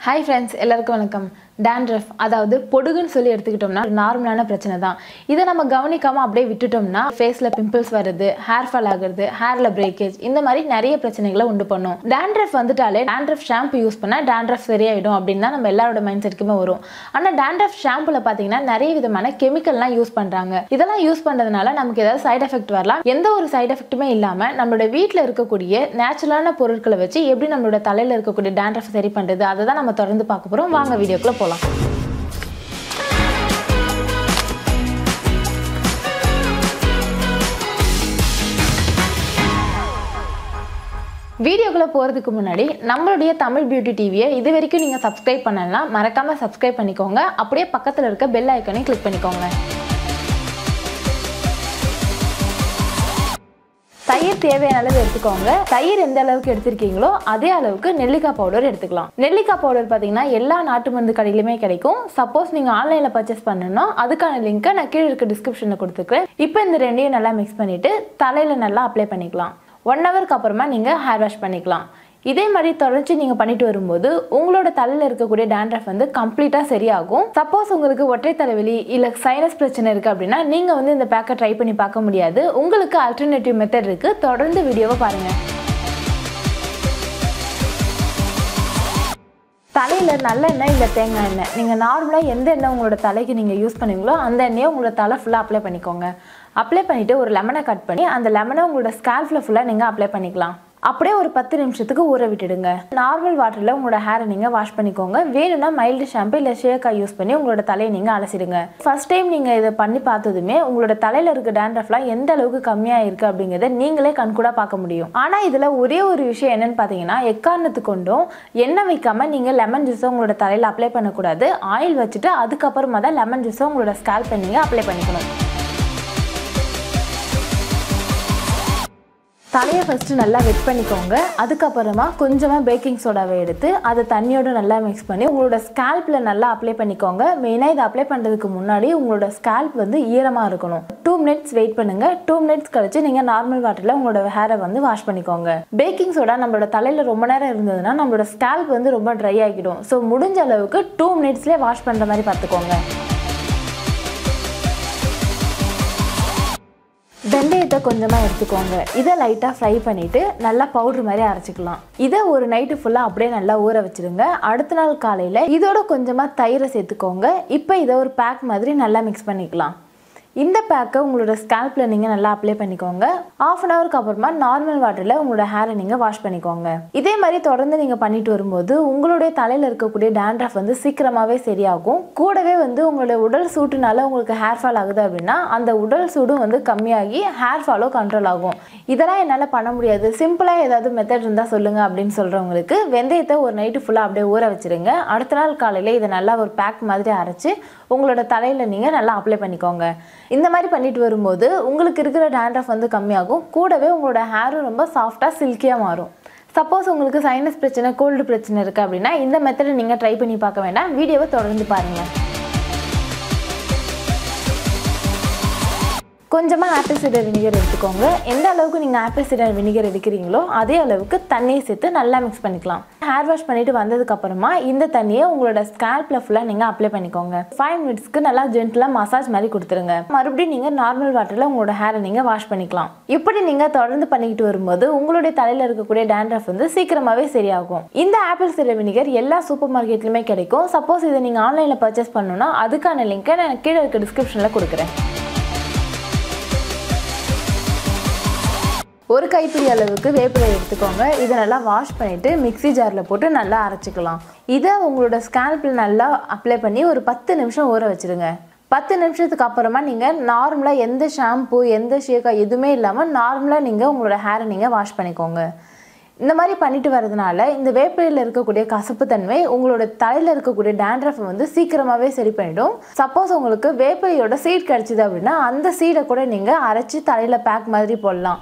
hi friends எல்லாருக்கும் வணக்கம் dandruff அதாவது பொடுகுன்னு சொல்லி எடுத்துக்கிட்டோம்னா ஒரு நார்மலான பிரச்சனை தான் இதை நம்ம கவனிக்காமல் அப்படியே விட்டுட்டோம்னா ஃபேஸில் பிம்பிள்ஸ் வருது ஹேர் ஃபால் ஆகுறது ஹேரில் பிரேக்கேஜ் இந்த மாதிரி நிறைய பிரச்சனைகளை உண்டு பண்ணும் டேண்ட்ரஃப் வந்துட்டாலே டேண்ட்ரஃப் ஷாம்பு யூஸ் பண்ணால் டேண்ட்ரஃப் சரியாயிடும் அப்படின்னு தான் நம்ம எல்லாரோட மைண்ட் செட்டுக்குமே வரும் ஆனால் டேண்ட்ரஃப் ஷாம்புல பார்த்தீங்கன்னா நிறைய விதமான கெமிக்கல்லாம் யூஸ் பண்ணுறாங்க இதெல்லாம் யூஸ் பண்ணுறதுனால நமக்கு ஏதாவது சைடு எஃபெக்ட் வரலாம் எந்த ஒரு சைடு எஃபெக்ட்டுமே இல்லாமல் நம்மளோட வீட்டில் இருக்கக்கூடிய நேச்சுரலான பொருட்களை வச்சு எப்படி நம்மளோட தலையில் இருக்கக்கூடிய டேண்ட்ரஃப் சரி பண்ணுறது அதை தான் நம்ம தொடர்ந்து பார்க்க போகிறோம் வாங்க வீடியோக்குள்ளே போகலாம் வீடியோக்குள்ளே போகிறதுக்கு முன்னாடி நம்மளுடைய தமிழ் பியூட்டி டிவியை இது வரைக்கும் நீங்கள் சப்ஸ்கிரைப் பண்ணலாம் மறக்காமல் சப்ஸ்கிரைப் பண்ணிக்கோங்க அப்படியே பக்கத்தில் இருக்க பெல் ஐக்கனையும் கிளிக் பண்ணிக்கோங்க தயிர் தேவையான அளவு எடுத்துக்கோங்க தயிர் எந்த அளவுக்கு எடுத்திருக்கீங்களோ அதே அளவுக்கு நெல்லிக்காய் பவுடர் எடுத்துக்கலாம் நெல்லிக்காய் பவுடர் பார்த்தீங்கன்னா எல்லா நாட்டு மருந்து கடையிலுமே கிடைக்கும் சப்போஸ் நீங்கள் ஆன்லைனில் பர்ச்சேஸ் பண்ணணும்னா அதுக்கான லிங்க்கை நான் கீழே இருக்க டிஸ்கிரிப்ஷனில் கொடுத்துருக்கேன் இப்போ இந்த ரெண்டையும் நல்லா மிக்ஸ் பண்ணிவிட்டு தலையில் நல்லா அப்ளை பண்ணிக்கலாம் ஒன் ஹவருக்கு அப்புறமா நீங்கள் ஹேர் வாஷ் பண்ணிக்கலாம் இதே மாதிரி தொடர்ச்சி நீங்கள் பண்ணிட்டு வரும்போது உங்களோட தலையில் இருக்கக்கூடிய டேண்ட்ரஃப் வந்து கம்ப்ளீட்டாக சரியாகும் சப்போஸ் உங்களுக்கு ஒற்றை தலைவலி இல்லை சைனஸ் பிரச்சனை இருக்குது அப்படின்னா நீங்கள் வந்து இந்த பேக்கை ட்ரை பண்ணி பார்க்க முடியாது உங்களுக்கு அல்டர்னேட்டிவ் மெத்தட் இருக்குது தொடர்ந்து வீடியோவை பாருங்கள் தலையில் நல்ல எண்ணெய் இல்லை தேங்காய் எண்ணெய் நீங்கள் நார்மலாக எந்த எண்ணெய் உங்களோட தலைக்கு நீங்கள் யூஸ் பண்ணுவீங்களோ அந்த எண்ணெயை உங்களோட தலை ஃபுல்லாக அப்ளை பண்ணிக்கோங்க அப்ளை பண்ணிவிட்டு ஒரு லெமனை கட் பண்ணி அந்த லெமனை உங்களோட ஸ்கேல்ஃபில் ஃபுல்லாக நீங்கள் அப்ளை பண்ணிக்கலாம் அப்படியே ஒரு பத்து நிமிஷத்துக்கு ஊற விட்டுடுங்க நார்மல் வாட்டரில் உங்களோட ஹேரை நீங்கள் வாஷ் பண்ணிக்கோங்க வேணும்னா மைல்டு ஷாம்பு இல்லை ஷேக்காய் யூஸ் பண்ணி உங்களோட தலையை நீங்கள் அலசிடுங்க ஃபர்ஸ்ட் டைம் நீங்கள் இதை பண்ணி பார்த்ததுமே உங்களோட தலையில் இருக்க டேண்ட்ரஃப்லாம் எந்த அளவுக்கு கம்மியாக இருக்குது அப்படிங்கிறத நீங்களே கண்கூட பார்க்க முடியும் ஆனால் இதில் ஒரே ஒரு விஷயம் என்னன்னு பார்த்தீங்கன்னா எக்காரணத்து கொண்டும் எண்ணெய் வைக்காமல் நீங்கள் லெமன் ஜூஸை உங்களோட தலையில் அப்ளை பண்ணக்கூடாது ஆயில் வச்சுட்டு அதுக்கப்புறமா தான் லெமன் ஜூஸை உங்களோட ஸ்கேல்பை நீங்கள் அப்ளை பண்ணிக்கணும் தலையை ஃபஸ்ட்டு நல்லா வெட் பண்ணிக்கோங்க அதுக்கப்புறமா கொஞ்சமாக பேக்கிங் சோடாவை எடுத்து அதை தண்ணியோட நல்லா மிக்ஸ் பண்ணி உங்களோட ஸ்கேல்பில் நல்லா அப்ளை பண்ணிக்கோங்க மெயினாக இதை அப்ளை பண்ணுறதுக்கு முன்னாடி உங்களோட ஸ்கேல்ப் வந்து ஈரமாக இருக்கணும் டூ மினிட்ஸ் வெயிட் பண்ணுங்கள் டூ மினிட்ஸ் கழிச்சு நீங்கள் நார்மல் வாட்டரில் உங்களோட ஹேரை வந்து வாஷ் பண்ணிக்கோங்க பேக்கிங் சோடா நம்மளோட தலையில் ரொம்ப நேரம் இருந்ததுன்னா நம்மளோட ஸ்கேல்ப் வந்து ரொம்ப ட்ரை ஆகிடும் ஸோ முடிஞ்ச அளவுக்கு டூ மினிட்ஸ்லேயே வாஷ் பண்ணுற மாதிரி பார்த்துக்கோங்க வெந்தயத்தை கொஞ்சமாக எடுத்துக்கோங்க இதை லைட்டாக ஃப்ரை பண்ணிவிட்டு நல்லா பவுட்ரு மாதிரி அரைச்சிக்கலாம் இதை ஒரு நைட்டு ஃபுல்லாக அப்படியே நல்லா ஊற வச்சுருங்க அடுத்த நாள் காலையில் இதோட கொஞ்சமாக தயிரை சேர்த்துக்கோங்க இப்போ இதை ஒரு பேக் மாதிரி நல்லா மிக்ஸ் பண்ணிக்கலாம் இந்த பேக்கை உங்களோட ஸ்கேல்பில் நீங்கள் நல்லா அப்ளை பண்ணிக்கோங்க ஆஃப் அன் ஹவருக்கு அப்புறமா நார்மல் வாட்டரில் உங்களோட ஹேரை நீங்கள் வாஷ் பண்ணிக்கோங்க இதே மாதிரி தொடர்ந்து நீங்கள் பண்ணிட்டு வரும்போது உங்களுடைய தலையில் இருக்கக்கூடிய டேண்ட்ரஃப் வந்து சீக்கிரமாகவே சரியாகும் கூடவே வந்து உங்களுடைய உடல் சூட்டுனால உங்களுக்கு ஹேர் ஃபால் ஆகுது அப்படின்னா அந்த உடல் சூடும் வந்து கம்மியாகி ஹேர் ஃபாலும் கண்ட்ரோல் ஆகும் இதெல்லாம் என்னால் பண்ண முடியாது சிம்பிளாக ஏதாவது மெத்தட் இருந்தால் சொல்லுங்கள் அப்படின்னு சொல்கிறவங்களுக்கு வெந்தயத்தை ஒரு நைட்டு ஃபுல்லாக அப்படியே ஊற வச்சுருங்க அடுத்த நாள் காலையில் இதை நல்லா ஒரு பேக் மாதிரி அரைச்சி உங்களோட தலையில் நீங்கள் நல்லா அப்ளை பண்ணிக்கோங்க இந்த மாதிரி பண்ணிட்டு வரும்போது உங்களுக்கு இருக்கிற டேண்ட்ரஃப் வந்து கம்மியாகும் கூடவே உங்களோட ஹேரும் ரொம்ப சாஃப்டாக சில்கியாக மாறும் சப்போஸ் உங்களுக்கு சைனஸ் பிரச்சனை கோல்டு பிரச்சனை இருக்குது அப்படின்னா இந்த மெத்தடை நீங்கள் ட்ரை பண்ணி பார்க்க வேண்டாம் வீடியோவை தொடர்ந்து பாருங்கள் கொஞ்சமாக ஆப்பிள் சிடர் வினிகர் எடுத்துக்கோங்க எந்த அளவுக்கு நீங்கள் ஆப்பிள் சிடர் வினிகர் எடுக்கிறீங்களோ அதே அளவுக்கு தண்ணியை சேர்த்து நல்லா மிக்ஸ் பண்ணிக்கலாம் ஹேர் வாஷ் பண்ணிட்டு வந்ததுக்கு அப்புறமா இந்த தண்ணியை உங்களோட ஸ்கேல்பில் ஃபுல்லாக நீங்கள் அப்ளை பண்ணிக்கோங்க ஃபைவ் மினிட்ஸ்க்கு நல்லா ஜென்டலாக மசாஜ் மாதிரி கொடுத்துருங்க மறுபடியும் நீங்கள் நார்மல் வாட்டரில் உங்களோட ஹேரை நீங்கள் வாஷ் பண்ணிக்கலாம் இப்படி நீங்கள் தொடர்ந்து பண்ணிக்கிட்டு வரும்போது உங்களுடைய தலையில் இருக்கக்கூடிய டேண்ட்ரஃப் வந்து சீக்கிரமாகவே சரியாகும் இந்த ஆப்பிள் சிடர் வினிகர் எல்லா சூப்பர் மார்க்கெட்லையுமே கிடைக்கும் சப்போஸ் இதை நீங்கள் ஆன்லைனில் பர்ச்சேஸ் பண்ணணும்னா அதுக்கான லிங்க்கை நான் கீழே இருக்க டிஸ்கிரிப்ஷனில் கொடுக்குறேன் ஒரு கைப்பிடி அளவுக்கு வேப்பிலை எடுத்துக்கோங்க இதை நல்லா வாஷ் பண்ணிவிட்டு மிக்ஸி ஜாரில் போட்டு நல்லா அரைச்சிக்கலாம் இதை உங்களோட ஸ்கேல்பில் நல்லா அப்ளை பண்ணி ஒரு பத்து நிமிஷம் ஊற வச்சுருங்க பத்து நிமிஷத்துக்கு அப்புறமா நீங்கள் நார்மலாக எந்த ஷாம்பு எந்த ஷேக்கா எதுவுமே இல்லாமல் நார்மலாக நீங்கள் உங்களோட ஹேரை நீங்கள் வாஷ் பண்ணிக்கோங்க இந்த மாதிரி பண்ணிட்டு வரதுனால இந்த வேப்பிலையில் இருக்கக்கூடிய கசப்பு தன்மை உங்களோட தலையில் இருக்கக்கூடிய டேண்ட்ரஃப் வந்து சீக்கிரமாகவே சரி பண்ணிடும் சப்போஸ் உங்களுக்கு வேப்பிலையோட சீட் கிடச்சிது அப்படின்னா அந்த சீடை கூட நீங்கள் அரைச்சி தலையில் பேக் மாதிரி போடலாம்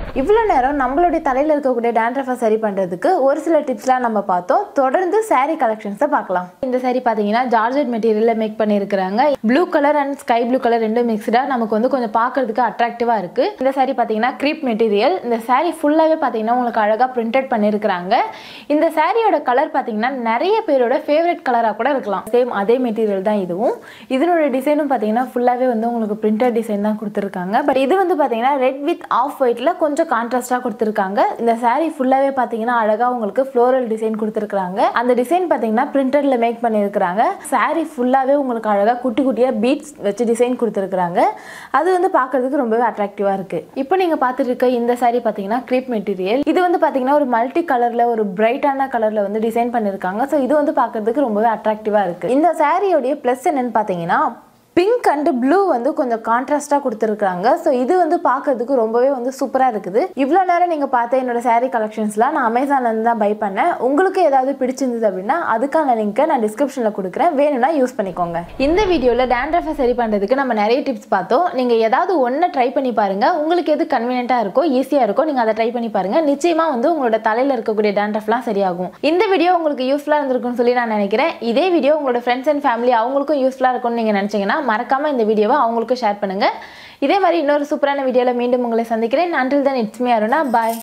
இவ்வளோ நேரம் நம்மளுடைய தலையில் இருக்கக்கூடிய டேண்ட்ரஃபை சரி பண்ணுறதுக்கு ஒரு சில டிப்ஸ்லாம் நம்ம பார்த்தோம் தொடர்ந்து saree கலெக்ஷன்ஸை பார்க்கலாம் இந்த saree பார்த்தீங்கன்னா ஜார்ஜெட் மெட்டீரியலில் மேக் பண்ணியிருக்கிறாங்க blue colour and sky blue colour ரெண்டும் மிக்ஸ்டாக நமக்கு வந்து கொஞ்சம் பார்க்கறதுக்கு அட்ராக்டிவாக இருக்குது இந்த saree பார்த்தீங்கன்னா க்ரீப் மெட்டீரியல் இந்த saree ஃபுல்லாகவே பார்த்தீங்கன்னா உங்களுக்கு அழகாக பிரிண்டட் பண்ணியிருக்கிறாங்க இந்த சாரியோட கலர் பார்த்தீங்கன்னா நிறைய பேரோட ஃபேவரட் கலராக கூட இருக்கலாம் சேம் அதே மெட்டீரியல் தான் இதுவும் இதனோட டிசைனும் பார்த்தீங்கன்னா ஃபுல்லாகவே வந்து உங்களுக்கு பிரிண்டட் டிசைன் தான் கொடுத்துருக்காங்க பட் இது வந்து பார்த்தீங்கன்னா ரெட் வித் ஆஃப் ஒயிட்டில் கொஞ்சம் கான்ட்ராஸ்டாக கொடுத்துருக்காங்க இந்த saree ஃபுல்லாகவே பார்த்தீங்கன்னா அழகாக உங்களுக்கு ஃப்ளோரல் டிசைன் கொடுத்துருக்காங்க அந்த டிசைன் பார்த்தீங்கன்னா பிரிண்டடில் மேக் பண்ணியிருக்கிறாங்க saree ஃபுல்லாகவே உங்களுக்கு அழகாக குட்டி குட்டியாக பீட்ஸ் வச்சு டிசைன் கொடுத்துருக்காங்க அது வந்து பார்க்கறதுக்கு ரொம்பவே அட்ராக்டிவாக இருக்குது இப்போ நீங்கள் பார்த்துட்டு இருக்க இந்த saree பார்த்தீங்கன்னா க்ரீப் மெட்டீரியல் இது வந்து பார்த்தீங்கன்னா ஒரு மல்டி கலரில் ஒரு பிரைட்டான கலரில் வந்து டிசைன் பண்ணியிருக்காங்க ஸோ இது வந்து பார்க்கறதுக்கு ரொம்பவே அட்ராக்டிவாக இருக்குது இந்த சாரியோடைய ப்ளஸ் என்னன்னு பார்த்தீங்கன்னா பிங்க் அண்ட் ப்ளூ வந்து கொஞ்சம் கான்ட்ராஸ்டாக கொடுத்துருக்காங்க ஸோ இது வந்து பார்க்கறதுக்கு ரொம்பவே வந்து சூப்பராக இருக்குது இவ்வளோ நேரம் நீங்கள் பார்த்த என்னோட saree கலெக்ஷன்ஸ்லாம் நான் அமேசான்லேருந்து தான் பை பண்ணேன் உங்களுக்கு ஏதாவது பிடிச்சிருந்தது அப்படின்னா அதுக்கான லிங்க்கை நான் டிஸ்கிரிப்ஷனில் கொடுக்குறேன் வேணும்னா யூஸ் பண்ணிக்கோங்க இந்த வீடியோவில் டேண்ட்ரஃபை சரி பண்ணுறதுக்கு நம்ம நிறைய டிப்ஸ் பார்த்தோம் நீங்கள் ஏதாவது ஒன்றை ட்ரை பண்ணி பாருங்கள் உங்களுக்கு எது கன்வீனியண்ட்டாக இருக்கோ ஈஸியாக இருக்கோ நீங்கள் அதை ட்ரை பண்ணி பாருங்கள் நிச்சயமாக வந்து உங்களோட தலையில் இருக்கக்கூடிய டேண்ட்ரஃப்லாம் சரியாகும் இந்த வீடியோ உங்களுக்கு யூஸ்ஃபுல்லாக இருந்திருக்கும்னு சொல்லி நான் நினைக்கிறேன் இதே வீடியோ உங்களோட ஃப்ரெண்ட்ஸ் அண்ட் ஃபேமிலி அவங்களுக்கும் யூஸ்ஃபுல்லாக இருக்கும்னு நீங்கள் நினச்சிங்கன்னா மறக்காமல் இந்த வீடியோவை அவங்களுக்கும் ஷேர் பண்ணுங்கள் இதே மாதிரி இன்னொரு சூப்பரான வீடியோவில் மீண்டும் உங்களை சந்திக்கிறேன் அன்றில் தான் இட்ஸ் மீ அருணா பாய்